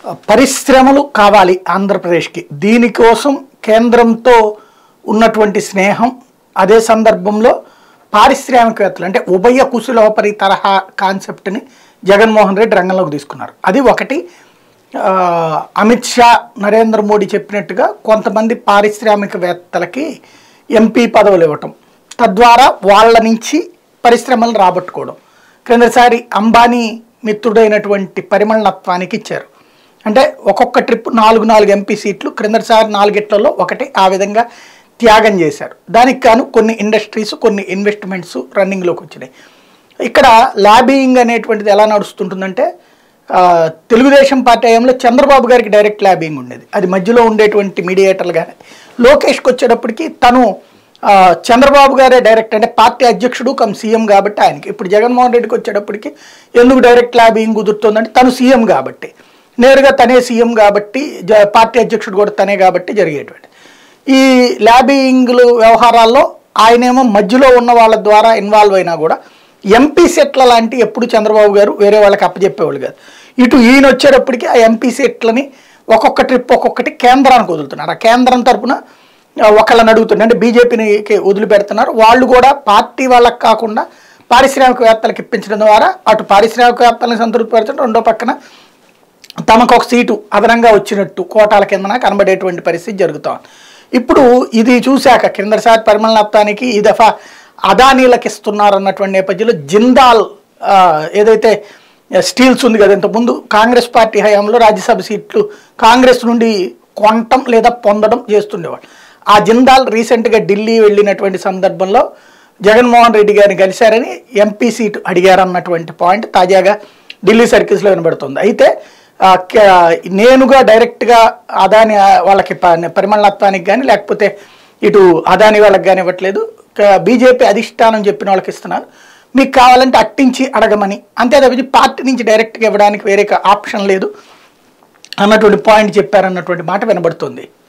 పరిశ్రమలు కావాలి ఆంధ్రప్రదేశ్కి దీనికోసం కేంద్రంతో ఉన్నటువంటి స్నేహం అదే సందర్భంలో పారిశ్రామికవేత్తలు అంటే ఉభయ కుశలోపరి తరహా కాన్సెప్ట్ని జగన్మోహన్ రెడ్డి రంగంలోకి తీసుకున్నారు అది ఒకటి ఆ, అమిత్ షా నరేంద్ర మోడీ చెప్పినట్టుగా కొంతమంది పారిశ్రామికవేత్తలకి ఎంపీ పదవులు ఇవ్వటం తద్వారా వాళ్ళ నుంచి పరిశ్రమలు రాబట్టుకోవడం క్రిందసారి అంబానీ మిత్రుడైనటువంటి పరిమళనత్వానికి ఇచ్చారు అంటే ఒక్కొక్క ట్రిప్ నాలుగు నాలుగు ఎంపీ సీట్లు క్రిందసారి నాలుగిట్లలో ఒకటి ఆ విధంగా త్యాగం చేశారు దానికి గాను కొన్ని ఇండస్ట్రీస్ కొన్ని ఇన్వెస్ట్మెంట్స్ రన్నింగ్లోకి వచ్చినాయి ఇక్కడ ల్యాబింగ్ అనేటువంటిది ఎలా నడుస్తుంటుందంటే ఆ, తెలుగుదేశం పార్టీ హయాంలో చంద్రబాబు గారికి డైరెక్ట్ ల్యాబింగ్ ఉండేది అది మధ్యలో ఉండేటువంటి మీడియేటర్లు కానీ లోకేష్కి వచ్చేటప్పటికి తను ఆ, చంద్రబాబు గారే డైరెక్ట్ అంటే పార్టీ అధ్యక్షుడు కమ్ సీఎం కాబట్టి ఆయనకి ఇప్పుడు జగన్మోహన్ రెడ్డికి వచ్చేటప్పటికి ఎందుకు డైరెక్ట్ ల్యాబింగ్ కుదురుతుందంటే తను సీఎం కాబట్టి నేరుగా తనే సీఎం కాబట్టి జ- పార్టీ అధ్యక్షుడు కూడా తనే కాబట్టి జరిగేటువంటి ఈ ల్యాబింగ్లు వ్యవహారాల్లో ఆయనేమో మధ్యలో ఉన్న వాళ్ళ ద్వారా ఇన్వాల్వ్ అయినా కూడా ఎంపీ సెట్ల లాంటి ఎప్పుడు చంద్రబాబు గారు వేరే వాళ్ళకి అప్పచెప్పేవాళ్ళు కాదు ఇటు ఈయన వచ్చేటప్పటికి ఆ ఎంపీ సెట్లని ఒక్కొక్క ట్రిప్ ఒక్కొక్కటి కేంద్రానికి వదులుతున్నారు ఆ కేంద్రం తరపున ఆ, ఒకళ్ళని అడుగుతున్నారు అంటే బీజేపీని వదిలిపెడుతున్నారు వాళ్ళు కూడా పార్టీ వాళ్ళకి కాకుండా పారిశ్రామికవేత్తలకు ఇప్పించడం ద్వారా అటు పారిశ్రామికవేత్తలను సంతృప్తిపరచడం రెండో పక్కన తమకు ఒక సీటు అదనంగా వచ్చినట్టు కోటాల కిందన కనబడేటువంటి పరిస్థితి జరుగుతోంది ఇప్పుడు ఇది చూశాక కిందసారి పరిమళనాప్తానికి ఈ దఫా అదానీలకు ఇస్తున్నారు అన్నటువంటి నేపథ్యంలో జిందాల్ ఆ, ఏదైతే స్టీల్స్ ఉంది కదా ఇంతకుముందు కాంగ్రెస్ పార్టీ హయాంలో రాజ్యసభ సీట్లు కాంగ్రెస్ నుండి కొనటం లేదా పొందడం చేస్తుండేవాడు ఆ జిందాల్ రీసెంట్గా ఢిల్లీ వెళ్ళినటువంటి సందర్భంలో జగన్మోహన్ రెడ్డి గారిని కలిశారని ఎంపీ సీటు అడిగారన్నటువంటి పాయింట్ తాజాగా ఢిల్లీ సర్కిల్స్లో వినబడుతుంది అయితే ఆ, క- నేనుగా డైరెక్ట్గా అదాని ఆ, వాళ్ళకి ప- పరిమళత్వానికి కానీ లేకపోతే ఇటు అదాని వాళ్ళకి కానీ ఇవ్వట్లేదు క- బీజేపీ అధిష్టానం చెప్పిన వాళ్ళకి ఇస్తున్నారు మీకు కావాలంటే అట్టించి అడగమని అంతే తప్పించి పార్టీ నుంచి డైరెక్ట్గా ఇవ్వడానికి వేరే ఆప్షన్ లేదు అన్నటువంటి పాయింట్ చెప్పారన్నటువంటి మాట వినబడుతుంది